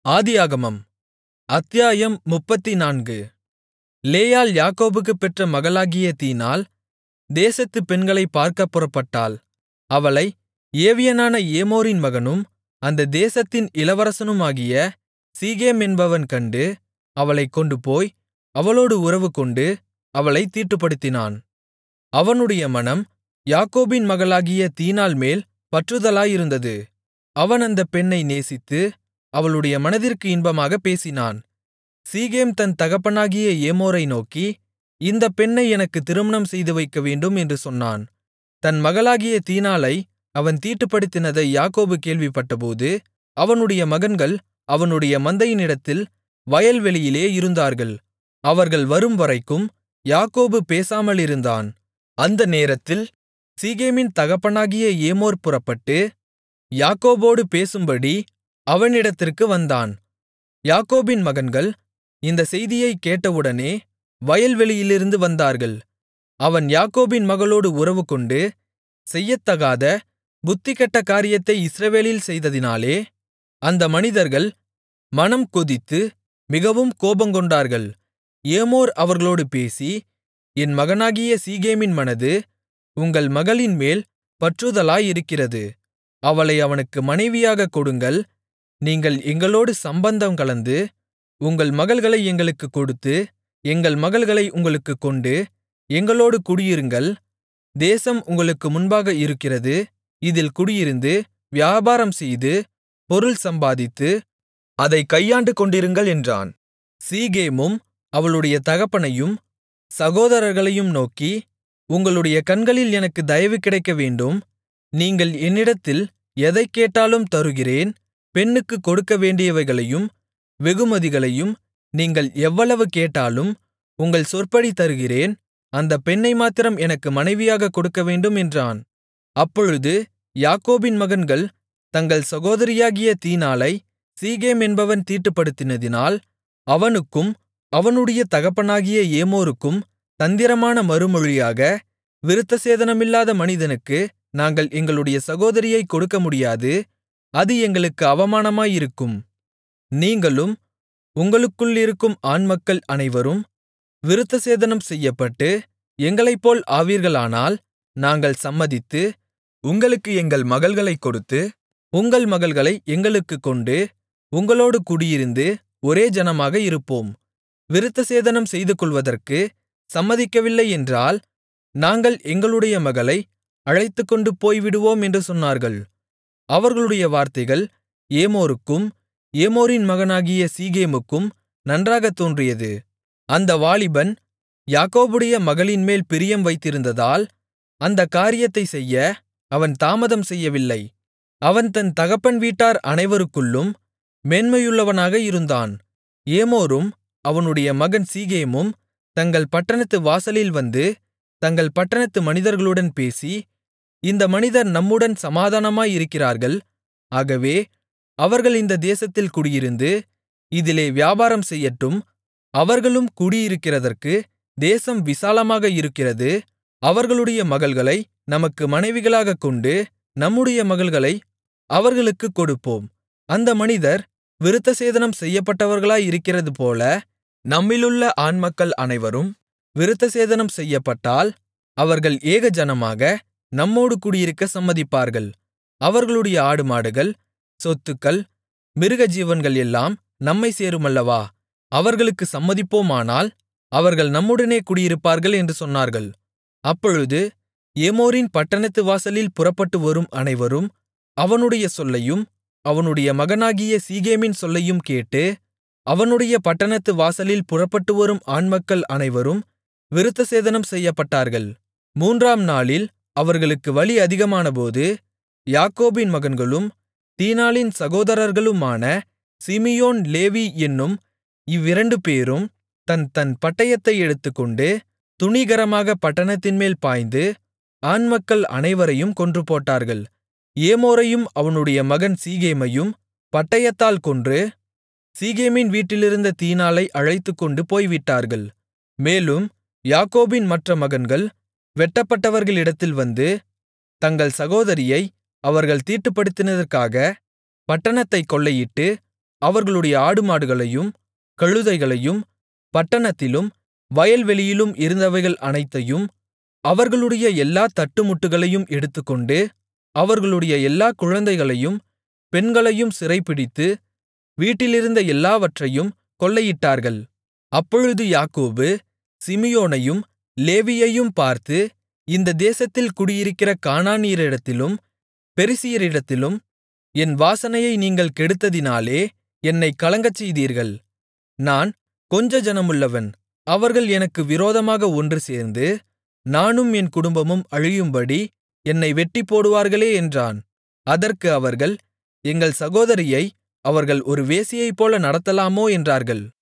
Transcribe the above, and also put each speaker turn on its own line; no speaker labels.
ஆதியாகமம் அத்தியாயம் முப்பத்துநான்கு லேயாள் யாக்கோபுக்குப் பெற்ற மகளாகிய தீனாள் தேசத்துப் பெண்களைப் பார்க்கப் புறப்பட்டாள் அவளை ஏவியனான ஏமோரின் மகனும் அந்த தேசத்தின் இளவரசனுமாகிய சீகேம் என்பவன் கண்டு அவளைக் கொண்டுபோய் அவளோடு உறவுகொண்டு அவளைத் தீட்டுப்படுத்தினான் அவனுடைய மனம் யாக்கோபின் மகளாகிய தீனாள்மேல் பற்றுதலாயிருந்தது அவன் அந்தப் பெண்ணை நேசித்து அவளுடைய மனதிற்கு இன்பமாகப் பேசினான் சீகேம் தன் தகப்பனாகிய ஏமோரை நோக்கி இந்தப் பெண்ணை எனக்குத் திருமணம் செய்துவைக்கவேண்டும் என்று சொன்னான் தன் மகளாகிய தீனாளை அவன் தீட்டுப்படுத்தினதை யாக்கோபு கேள்விப்பட்டபோது அவனுடைய மகன்கள் அவனுடைய மந்தையினிடத்தில் வயல்வெளியிலே இருந்தார்கள் அவர்கள் வரும்வரைக்கும் யாக்கோபு பேசாமலிருந்தான் அந்த நேரத்தில் சீகேமின் தகப்பனாகிய ஏமோர் புறப்பட்டு யாக்கோபோடு பேசும்படி அவனிடத்திற்கு வந்தான் யாக்கோபின் மகன்கள் இந்தச் செய்தியைக் கேட்டவுடனே வயல்வெளியிலிருந்து வந்தார்கள் அவன் யாக்கோபின் மகளோடு உறவுகொண்டு செய்யத்தகாத புத்திகெட்ட காரியத்தை இஸ்ரவேலில் செய்ததினாலே அந்த மனிதர்கள் மனம் கொதித்து மிகவும் கோபங்கொண்டார்கள் ஏமோர் அவர்களோடு பேசி என் மகனாகிய சீகேமின் மனது உங்கள் மகளின்மேல் பற்றுதலாயிருக்கிறது அவளை அவனுக்கு மனைவியாகக் கொடுங்கள் நீங்கள் எங்களோடு சம்பந்தம் கலந்து உங்கள் மகள்களை எங்களுக்குக் கொடுத்து எங்கள் மகள்களை உங்களுக்குக் கொண்டு எங்களோடு குடியிருங்கள் தேசம் உங்களுக்கு முன்பாக இருக்கிறது இதில் குடியிருந்து வியாபாரம்செய்து பொருள் சம்பாதித்து அதைக் கையாண்டு கொண்டிருங்கள் என்றான் சீகேமும் அவளுடைய தகப்பனையும் சகோதரர்களையும் நோக்கி உங்களுடைய கண்களில் எனக்கு தயவு கிடைக்கவேண்டும் நீங்கள் என்னிடத்தில் எதைக் கேட்டாலும் தருகிறேன் பெண்ணுக்குக் கொடுக்கவேண்டியவைகளையும் வெகுமதிகளையும் நீங்கள் எவ்வளவு கேட்டாலும் உங்கள் சொற்படி தருகிறேன் அந்தப் பெண்ணை மாத்திரம் எனக்கு மனைவியாகக் கொடுக்கவேண்டும் என்றான் அப்பொழுது யாக்கோபின் மகன்கள் தங்கள் சகோதரியாகிய தீனாளை சீகேம் என்பவன் தீட்டுப்படுத்தினதினால் அவனுக்கும் அவனுடைய தகப்பனாகிய ஏமோருக்கும் தந்திரமான மறுமொழியாக விருத்தசேதனமில்லாத மனிதனுக்கு நாங்கள் எங்களுடைய சகோதரியைக் கொடுக்கமுடியாது அது எங்களுக்கு அவமானமாயிருக்கும் நீங்களும் உங்களுக்குள்ளிருக்கும் ஆண்மக்கள் அனைவரும் விருத்தசேதனம் செய்யப்பட்டு எங்களைப்போல் ஆவீர்களானால் நாங்கள் சம்மதித்து உங்களுக்கு எங்கள் மகள்களைக் கொடுத்து உங்கள் மகள்களை எங்களுக்குக் கொண்டு உங்களோடு குடியிருந்து ஒரே ஜனமாக இருப்போம் விருத்தசேதனம் செய்துகொள்வதற்கு சம்மதிக்கவில்லை என்றால் நாங்கள் எங்களுடைய மகளை அழைத்துக்கொண்டு போய்விடுவோம் என்று சொன்னார்கள் அவர்களுடைய வார்த்தைகள் ஏமோருக்கும் ஏமோரின் மகனாகிய சீகேமுக்கும் நன்றாகத் தோன்றியது அந்த வாலிபன் யாக்கோபுடைய மகளின்மேல் பிரியம் வைத்திருந்ததால் அந்தக் காரியத்தைச் செய்ய அவன் தாமதம் செய்யவில்லை அவன் தன் தகப்பன் வீட்டார் அனைவருக்குள்ளும் மேன்மையுள்ளவனாக இருந்தான் ஏமோரும் அவனுடைய மகன் சீகேமும் தங்கள் பட்டணத்து வாசலில் வந்து தங்கள் பட்டணத்து மனிதர்களுடன் பேசி இந்த மனிதர் நம்முடன் சமாதானமாயிருக்கிறார்கள் ஆகவே அவர்கள் இந்த தேசத்தில் குடியிருந்து இதிலே வியாபாரம் செய்யட்டும் அவர்களும் குடியிருக்கிறதற்கு தேசம் விசாலமாக இருக்கிறது அவர்களுடைய மகள்களை நமக்கு மனைவிகளாகக் கொண்டு நம்முடைய மகள்களை அவர்களுக்குக் கொடுப்போம் அந்த மனிதர் விருத்தசேதனம் செய்யப்பட்டவர்களாயிருக்கிறதுபோல நம்மிலுள்ள ஆண்மக்கள் அனைவரும் விருத்தசேதனம் செய்யப்பட்டால் அவர்கள் ஏகஜனமாக நம்மோடு குடியிருக்க சம்மதிப்பார்கள் அவர்களுடைய ஆடுமாடுகள் சொத்துக்கள் மிருகஜீவன்கள் எல்லாம் நம்மை சேருமல்லவா அவர்களுக்கு சம்மதிப்போமானால் அவர்கள் நம்முடனே குடியிருப்பார்கள் என்று சொன்னார்கள் அப்பொழுது ஏமோரின் பட்டணத்து வாசலில் புறப்பட்டு வரும் அனைவரும் அவனுடைய சொல்லையும் அவனுடைய மகனாகிய சீகேமின் சொல்லையும் கேட்டு அவனுடைய பட்டணத்து வாசலில் புறப்பட்டு வரும் ஆண்மக்கள் அனைவரும் விருத்தசேதனம் செய்யப்பட்டார்கள் மூன்றாம் நாளில் அவர்களுக்கு வலி அதிகமானபோது யாக்கோபின் மகன்களும் தீனாளின் சகோதரர்களுமான சிமியோன் லேவி என்னும் இவ்விரண்டு பேரும் தன் தன் பட்டயத்தை எடுத்துக்கொண்டு துணிகரமாக பட்டணத்தின்மேல் பாய்ந்து ஆண்மக்கள் அனைவரையும் கொன்றுபோட்டார்கள் ஏமோரையும் அவனுடைய மகன் சீகேமையும் பட்டயத்தால் கொன்று சீகேமின் வீட்டிலிருந்த தீனாளை அழைத்துக்கொண்டு போய்விட்டார்கள் மேலும் யாக்கோபின் மற்ற மகன்கள் வெட்டப்பட்டவர்களிடத்தில் வந்து தங்கள் சகோதரியை அவர்கள் தீட்டுப்படுத்தினதற்காக பட்டணத்தைக் கொள்ளையிட்டு அவர்களுடைய ஆடுமாடுகளையும் கழுதைகளையும் பட்டணத்திலும் வயல்வெளியிலும் இருந்தவைகள் அனைத்தையும் அவர்களுடைய எல்லா தட்டுமுட்டுகளையும் எடுத்துக்கொண்டு அவர்களுடைய எல்லாக் குழந்தைகளையும் பெண்களையும் சிறைபிடித்து வீட்டிலிருந்த எல்லாவற்றையும் கொள்ளையிட்டார்கள் அப்பொழுது யாக்கோபு சிமியோனையும் லேவியையும் பார்த்து இந்த தேசத்தில் குடியிருக்கிற கானானியரிடத்திலும் பெரிசியரிடத்திலும் என் வாசனையை நீங்கள் கெடுத்ததினாலே என்னைக் கலங்கச்செய்தீர்கள் நான் கொஞ்ச ஜனமுள்ளவன் அவர்கள் எனக்கு விரோதமாக ஒன்று சேர்ந்து நானும் என் குடும்பமும் அழியும்படி என்னை வெட்டிப்போடுவார்களே என்றான் அதற்கு அவர்கள் எங்கள் சகோதரியை அவர்கள் ஒரு வேசியைப்போல நடத்தலாமோ என்றார்கள்